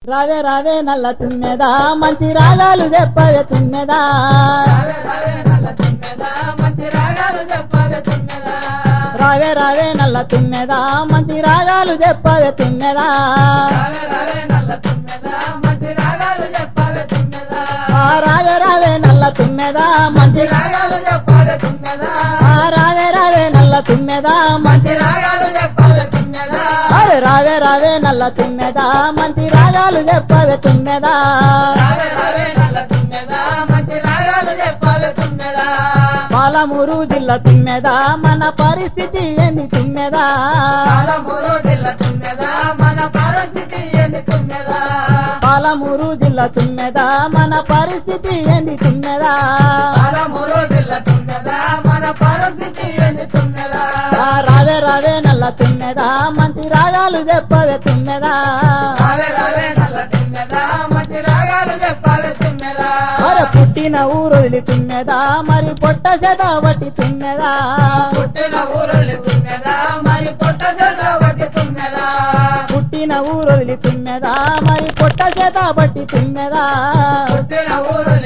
రావే రావే నల్ల తుమ్మెదా మంచి రాగాలు చెప్పవే తుమ్మెదా రావే రావే నల్ల తుమ్మెదా మంచి రాగాలు చెప్పవే తుమ్మెదా రావే రావే నల్ల తుమ్మెదా మంచి రాగాలు చెప్పవే తుమ్మెదా రావే రావే నల్ల తుమ్మెదా మంచి రాగాలు చెప్పవే తుమ్మెదా ఆ రావే రావే నల్ల తుమ్మెదా మంచి మంచి రాగాలు చెప్పవే తుమ్మెదా ఆ రావే రావే నల్ల తుమ్మెదా మంచి మంచి రాగాలు చెప్పవే తుమ్మెదా అరే రావే రావే నల్ల తుమ్మెదా మంచి రాగాలు చెప్పవే తుమ్మెదా రావే రావే నల్ల తుమ్మెదా మంచి రాగాలు చెప్పవే తుమ్మెదా పాలమూరు జిల్లా తుమ్మెదా మన పరిస్థితి ఏంది తుమ్మెదా పాలమూరు జిల్లా తుమ్మెదా మన పరిస్థితి ఏంది తుమ్మెదా పాలమూరు జిల్లా తుమ్మెదా మన పరిస్థితి ఏంది తుమ్మెదా పాలమూరు జిల్లా తుమ్మెదా మన పరిస్థితి ఏంది తుమ్మెదా ఆ రావే రావే నల్ల తుమ్మెదా మంచి రాగాలు చెప్పవే తుమ్మెదా రావే రావే నల్ల తుమ్మెదా మంచి రాగాలు చెప్పవే తుమ్మెదా అరే పుట్టిన ఊరు వదిలి తుమ్మెదా మరి పొట్ట చేత బట్టి తుమ్మెదా పుట్టిన ఊరల్లి తుమ్మెదా మరి పొట్ట చెల్లబట్టి తుమ్మెదా పుట్టిన ఊరు వదిలి తుమ్మెదా మరి పొట్ట చేత బట్టి తుమ్మెదా పుట్టిన ఊరు